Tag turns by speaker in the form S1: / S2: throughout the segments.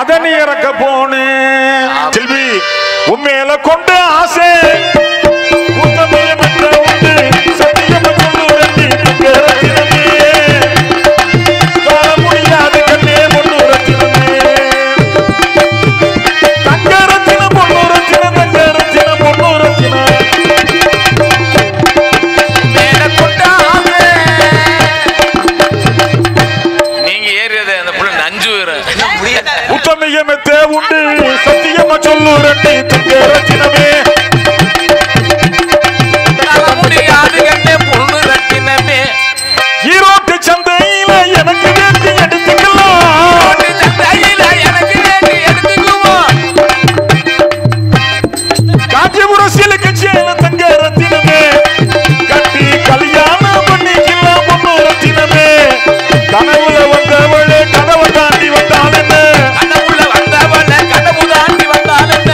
S1: மதனி இறக்க போனேன் செல்வி உண்மையில கொண்ட ஆசை உத்தமையை பெற்ற உண்டு சத்தியம் சொல்லுரத்தி ரத்தினமே காண முடியாது கண்ணே பொண்ணு ரத்தினமே தங்க ரத்தினம் பொண்ணு ரத்தினம் தங்க ரத்தினம் பொண்ணு ரத்தினம்
S2: மேல கொண்டாமே. நீங்க ஏறியது அந்த புள்ள நஞ்சு வரும்
S1: உத்தமையமெத்தே உண்டு சத்தியமா சொல்லு ரெட்டி தங்க ரத்தினமே
S2: தர முடியாது கண்ணே பொண்ணு ரத்தினமே
S1: ஈரோட்டு சந்தையில எனக்கு வேண்டி எடுத்துக்கலாம்
S2: பொண்ணு சந்தையில எனக்கு வேண்டி எடுத்துக்குவோம்
S1: காஞ்சிபுரம் சிலுக்கு சேல தங்க ரத்தினமே கட்டி கல்யாணம் பண்ணிக்கலாம் பொண்ணு ரத்தினமே கனவுல வந்தவளே கனவை தாண்டி வந்தாள் என்ன
S2: கனவுல வந்தவன கனவு தாண்டி வந்தால் என்ன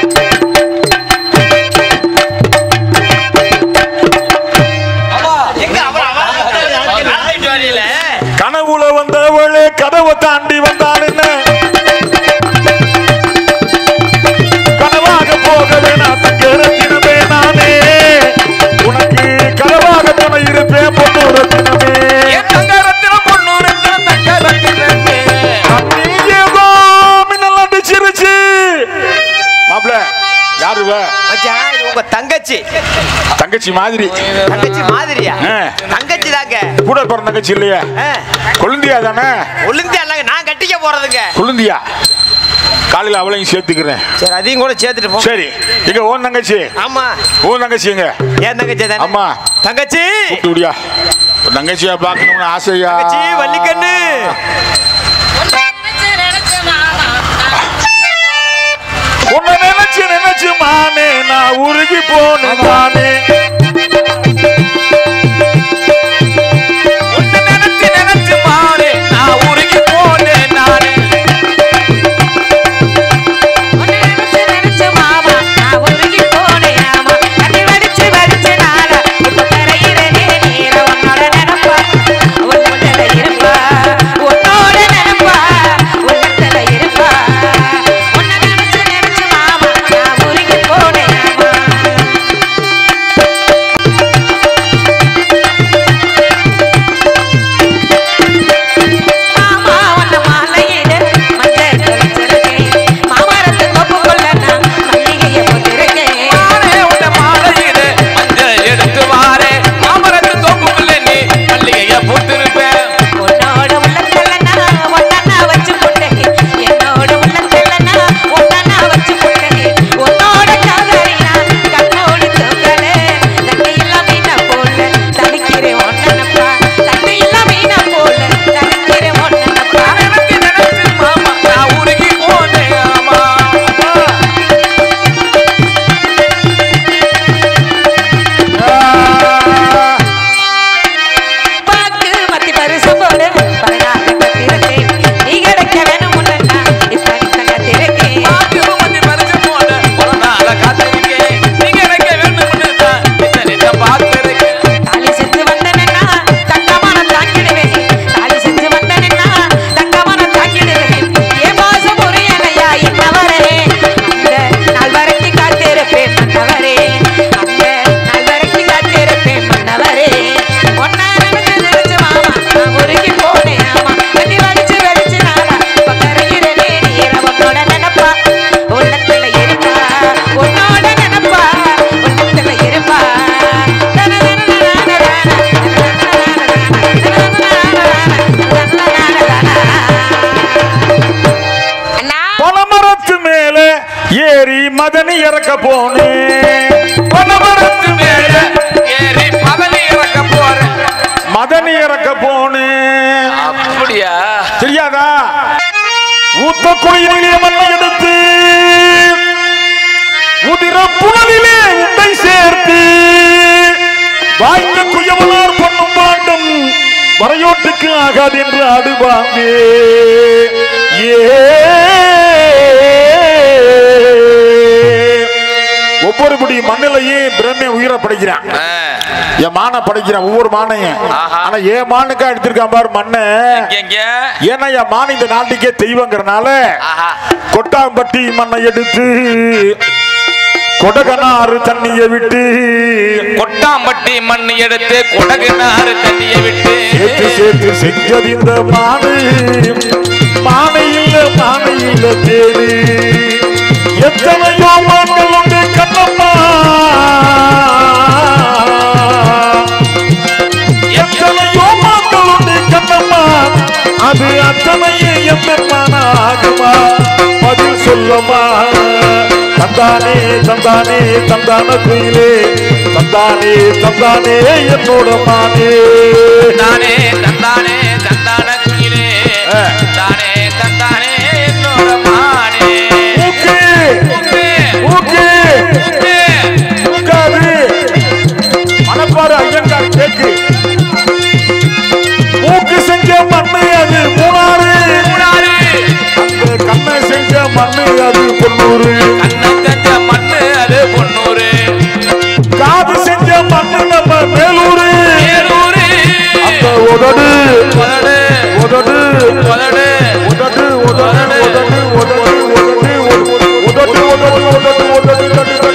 S1: கனவுல வந்தவளே கதவை தாண்டி வந்தாள் என்ன கனவாக போக வேணாம் தங்க ரத்தினமே நானே உனக்கு கனவாக துணை இருப்பேன் பொண்ணு ரத்தினமே
S2: என் தங்க ரத்தினம் பொண்ணு ரத்தினம் தங்க ரத்தினமே
S1: நீ ஏதோ மின்னல் அடிச்சிருச்சு மாப்ள யாரு இவ?
S3: மச்சான் இது உங்க தங்கச்சி
S1: தங்கச்சி மாதிரி
S3: தங்கச்சி மாதிரியா
S1: ஆ.
S3: தங்கச்சி தாங்க
S1: கூட பிறந்த தங்கச்சி இல்லையா கொழுந்தியா தானே
S3: ஒளிந்தியா இல்லைங்க நான் கட்டிக்க போறதுங்க
S1: கொழுந்தியா காலையில அவளையும் சேர்த்துக்கிறேன்
S3: சரி அதையும் கூட சேர்த்துட்டு போ
S1: சரி இங்க ஓன் தங்கச்சி
S3: ஆமா
S1: ஓன் தங்கச்சி எங்க
S3: ஏன் தங்கச்சி தானே
S1: ஆமா
S3: தங்கச்சி
S1: கூப்பிடுடியா ஒரு தங்கச்சியா பார்க்கணும்னு ஆசையா
S3: தங்கச்சி வள்ளிக்கண்ணு
S1: உன்னை நினைச்சு நினைச்சு மானே நான் உருகி போனேன் தானே
S2: உன்னை நினைச்சு நினைச்சு மாறே நான் உருகி போனேன் நானே
S4: உன்னை நினைச்சு நினைச்சு மாமா நான் உருகி போனேன் ஆமா கண்ணி வடிச்சு வடிச்சு நாளா இப்ப கரையிறனே நீர உன்னோட நினப்பா உள்ளத்துல இருப்பா உன்னோட நினப்பா உள்ளத்துல இருப்பா உன்னை நினைச்சு நினைச்சு மாமா நான் உருகி போனேன் ஆமா மாமா உன்ன மாலையிட மஞ்சள் தொலைச்சிருக்கேன் மாமரத்து தொப்புக்குள்ள நான் மல்லிகையை போட்டிருக்கேன்
S2: நானே உன்னை மாலையிடு மஞ்சள் எடுத்து வாரே மாமரத்து தோப்புக்குள்ள நீ மல்லிகைய பூத்திருப்பேன்
S4: உன்னோட உள்ளத்துல நான் ஒன்னா வச்சு போட்டேன் என்னோட உள்ளத்துல நான் ஒன்னா வச்சு போட்டேன் உன்னோட காதலினா கண்ணோடு தூக்கலே தண்ணி இல்ல மீன போல தவிக்கிறேன் ஒன்னப்பா தண்ணி இல்ல மீன போல தவிக்கிறேன் ஒன்னப்பா
S2: நினைச்சு நினைச்சு மாமா நான் உருகி போனேன் ஆமா
S4: பாக்கு மத்தி பரிசு போடு பதினாறு கத்திருக்கேன் நீ கிடைக்க வேணும் முன்னா இப்ப நீ தங்கத்திருக்கேன்
S2: பாக்கு மத்தி பறிச்சு போன ஒரு நாள காத்திருக்கேன் நீங்க எனக்கு வேணும்னு தான் நித்த நித்த பார்த்திருக்கேன்
S4: தாலி செஞ்சு வந்தேன்னா தங்கமான தாக்கிடுவேன் தாலி செஞ்சு வந்தேன்னா தங்கமான தாக்கிடுவேன் ஏன் பாசம் புரியலையா என்னவரே அந்த நாள் வரைக்கும் காத்திருப்பேன் மன்னவரே அந்த நாள் வரைக்கும் காத்திருப்பேன் மன்னவரே ஒன்னா நினைச்சு நினைச்சு மாமா நான் உருகி போனேன் ஆமா கட்டி வடிச்சு வடிச்சு நானா இப்ப கரையிறனே நீர உன்னோட நினப்பா உள்ளத்துல இருப்பா உன்னோட நினப்பா உள்ளத்துல இருப்பா அண்ணா
S1: பனமரத்து மேல ஏறி மதனி இறக்க போனேன் பனமரத்து மேல
S2: ஏறி பதவி இறக்க போறேன்
S1: மதனி இறக்க போனேன்
S2: அப்படியா
S1: தெரியாதா ஊத்த குழியிலே மண்ணை எடுத்து உதிர புனலிலே உண்டை சேர்த்து வாய்ந்த குயவனார் பொண்ணும் பாண்டும் வரையோட்டுக்கு ஆகாது என்று ஆடுவாங்க ஏ ஒவ்வொரு படி மண்ணிலேயே பிரம்மை உயிரப்படைக்கிறான்
S2: ஆ.
S1: என் மானை படைக்கிறேன் ஒவ்வொரு மானையும்
S2: ஆஹா.
S1: ஆனா என் மானுக்கா எடுத்திருக்கான் பாரு மண்ணை
S2: எங்க
S1: ஏன்னா என் மான் இந்த நாட்டுக்கே தெய்வங்கிறனால
S2: ஆஹா
S1: கொட்டாம்பட்டி மண்ணை எடுத்து கொடகனாறு தண்ணியை விட்டு
S2: கொட்டாம்பட்டி மண் எடுத்து கொடகு நாறு தண்ணிய விட்டு
S1: சேர்த்து சேர்த்து செஞ்சது இந்த மானு மானை இல்ல மானை இல்ல தேரு எத்தனையோ மான்கள் உண்டு கண்ணம்மா எத்தனையோ மான்கள் உண்டு கண்ணம்மா அது அத்தனையும் எம்பெருமானாகுமா பதில் சொல்லமா தந்தானே தந்தானே தந்தான குயிலே தந்தானே தந்தானே என்னோட மானே
S2: தானே தந்தானே தந்தான குயிலே
S1: ஆ.
S2: தானே தந்தானே என்னோட மானே
S1: ஊக்கு
S2: ஊக்கு,
S1: ஊக்கு
S2: ஊக்கு.
S1: ஊக்காது மணப்பாறு ஐயங்கார் கேக்கு மூக்கு செஞ்ச மண்ணு அது மூணாறு
S2: மூணாறு.
S1: அந்த கண்ணை செஞ்ச மண்ணு அது பொன்னூறு
S2: கண்ணன் கஞ்ச மண்ணு அது பொன்னூறு
S1: காது செஞ்ச மண்ணு நம்ம மேலூரு
S2: ஏலூரு
S1: அந்த உதடு
S2: உதடு
S1: உதடு
S2: உதடு
S1: உதடு உதடு உதடு உதடு உதடு உதடு உதடு உதடு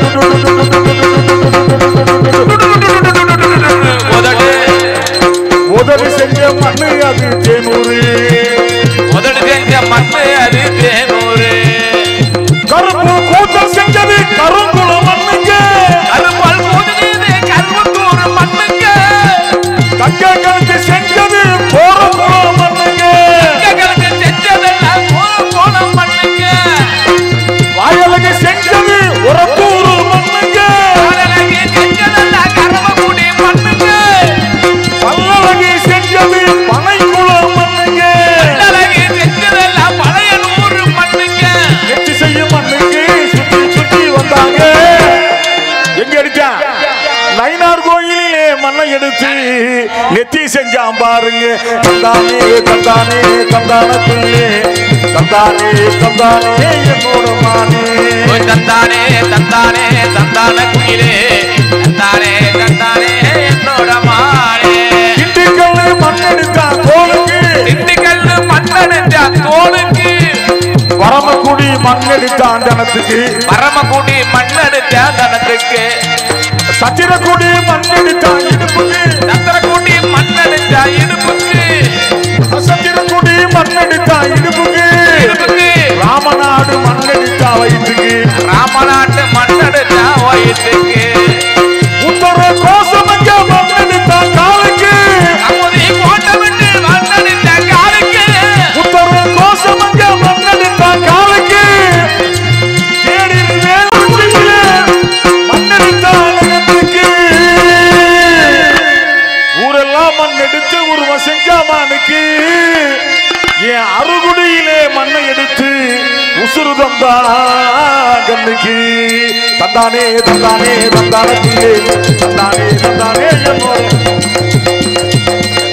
S2: உதடு
S1: உதடு செஞ்ச மண்ணு அது தேனூரு
S2: உதடு செஞ்ச மண்ணு அது தேனூறு
S1: கருப்பு கூட்டம் செஞ்சது கருங்குள மண்ணுங்க
S2: கருப்பால் பூஜனீது கருவத்தூர் மண்ணுங்க
S1: கங்க கணக்கு செஞ்சது போறங்குள மண்ணுங்க
S2: எங்களுக்கு செஞ்சதெல்லாம் போன போன மண்ணுங்க
S1: வாயலகு செஞ்சது உரப்பூர் மண்ணுங்க
S2: காலனகி செஞ்சதெல்லாம் கரவக்குடி மண்ணுங்க
S1: பல்லழகு செஞ்சது பனைக்குள மண்ணுங்க
S2: கண்டலகி செஞ்சதெல்லாம் பழைய நூறு மண்ணுங்க
S1: எட்டு செய்யும் மண்ணுக்கு சுத்தி சுத்தி வந்தாங்க எங்க அடிச்சான் நயினார் கோயிலிலே மண்ணை எடுத்து நெத்தி செஞ்சான் பாருங்க தந்தானே தந்தானே தந்தான குயிலே தந்தானே தந்தானே என்னோட மானே
S2: ஓய் தந்தானே தந்தானே தந்தான குயிலே தந்தானே தந்தானே என்னோட மானே
S1: இட்டுக்கல்லு மண்ணெடுத்தான் தோலுக்கு
S2: திண்டுக்கல்லு மண்ணெடுத்த தோளுக்கு
S1: வரமக்குடி மண்ணெடுத்தான் ஜனத்துக்கு
S2: பரமக்குடி மண்ணெடுத்த தனத்துக்கு
S1: சத்திரக்குடி மண்ணெடுத்தான் இடுப்புக்கு
S2: சத்திரக்குடி மண்ணெடுத்த இடுப்புக்கு
S1: சத்திரக்குடி மண்ணெடுத்தான் இடுப்புக்கு
S2: இடுப்புக்கு
S1: ராமநாடு மண்ணெடுத்தா வயிற்றுக்கு
S2: ராமநாட்டு மண்ணெடுத்த வயிற்றுக்கு
S1: உத்தர கோசமங்க மண்ணெடுத்தா காலுக்கு
S2: அமுதி கோட்டமிட்டு மண்ணெடுத்த காலுக்கு
S1: உத்தர கோசமங்க மண்ணெடுத்தா காலுக்கு தேடி வேளாண்மையிலே மண்ணெடுத்தா அழகத்துக்கு ஊரெல்லாம் மண்ணெடுத்து உருவம் செஞ்சாமானுக்கு என் அருகுடியிலே மண்ணை எடுத்து உசுறு தந்தா கண்ணுக்கு தந்தானே தந்தானே தந்தானே தந்தானே தந்தானே என்னோட